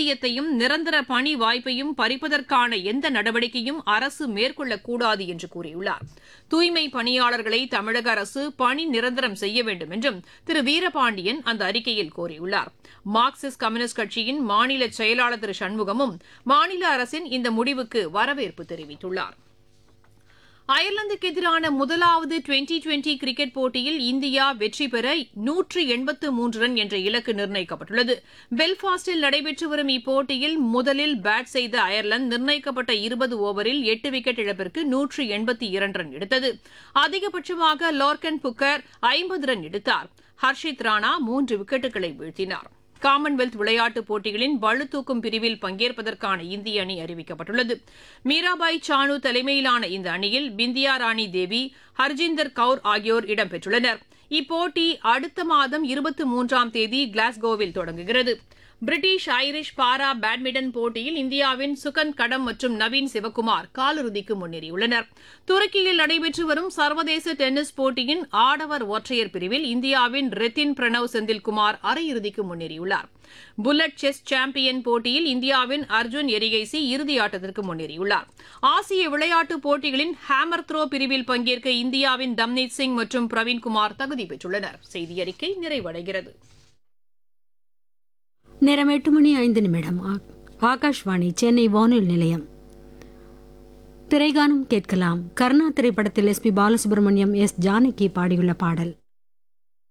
ஊதியத்தையும் நிரந்தர பணி வாய்ப்பையும் பறிப்பதற்கான எந்த நடவடிக்கையும் அரசு மேற்கொள்ளக்கூடாது என்று கூறியுள்ளார் தூய்மை பணியாளர்களை தமிழக அரசு பணி நிரந்தரம் செய்ய வேண்டும் என்றும் திரு வீரபாண்டியன் அந்த அறிக்கையில் கோரியுள்ளார் மார்க்சிஸ்ட் கம்யூனிஸ்ட் கட்சியின் மாநில செயலாளர் திரு சண்முகமும் மாநில அரசின் இந்த முடிவுக்கு வரவேற்பு தெரிவித்துள்ளார் அயர்லாந்துக்கு எதிரான முதலாவது டுவெண்டி டுவெண்டி கிரிக்கெட் போட்டியில் இந்தியா வெற்றி பெற நூற்று எண்பத்து மூன்று ரன் என்ற இலக்கு நிர்ணயிக்கப்பட்டுள்ளது பெல்பாஸ்டில் நடைபெற்று வரும் இப்போட்டியில் முதலில் பேட் செய்த அயர்லாந்து நிர்ணயிக்கப்பட்ட இருபது ஓவரில் எட்டு விக்கெட் இழப்பிற்கு நூற்று எண்பத்தி இரண்டு ரன் எடுத்தது அதிகபட்சமாக லோர்கன் புக்கர் ஐம்பது ரன் எடுத்தார் ஹர்ஷித் ராணா மூன்று விக்கெட்டுகளை வீழ்த்தினார் காமன்வெல்த் விளையாட்டுப் போட்டிகளின் பளுதூக்கும் பிரிவில் பங்கேற்பதற்கான இந்திய அணி அறிவிக்கப்பட்டுள்ளது மீராபாய் சானு தலைமையிலான இந்த அணியில் பிந்தியா ராணி தேவி ஹர்ஜிந்தர் கவுர் ஆகியோர் இடம்பெற்றுள்ளனர் இப்போட்டி அடுத்த மாதம் இருபத்தி மூன்றாம் தேதி கிளாஸ்கோவில் தொடங்குகிறது பிரிட்டிஷ் ஐரிஷ் பாரா பேட்மிண்டன் போட்டியில் இந்தியாவின் சுகன் கடம் மற்றும் நவீன் சிவக்குமார் காலிறுதிக்கு முன்னேறியுள்ளனர் துருக்கியில் நடைபெற்று வரும் சர்வதேச டென்னிஸ் போட்டியின் ஆடவர் ஒற்றையர் பிரிவில் இந்தியாவின் ரெத்தின் பிரணவ் செந்தில்குமார் அரையிறுதிக்கு முன்னேறியுள்ளார் புல்லட் செஸ் சாம்பியன் போட்டியில் இந்தியாவின் அர்ஜுன் எரிகைசி இறுதி ஆட்டத்திற்கு முன்னேறியுள்ளார் ஆசிய விளையாட்டுப் போட்டிகளின் ஹேமர் த்ரோ பிரிவில் பங்கேற்க இந்தியாவின் தம்னீத் சிங் மற்றும் பிரவீன்குமார் தகுதி பெற்றுள்ளனர் செய்தி அறிக்கை நிறைவடைகிறது நேரம் எட்டு மணி ஐந்து நிமிடம் ஆ- ஆகாஷ்வாணி சென்னை வானொலி நிலையம் திரைகானம் கேட்கலாம் கர்ணா திரைப்படத்தில் S P Balasubrahmanyam S Janaki பாடியுள்ள பாடல்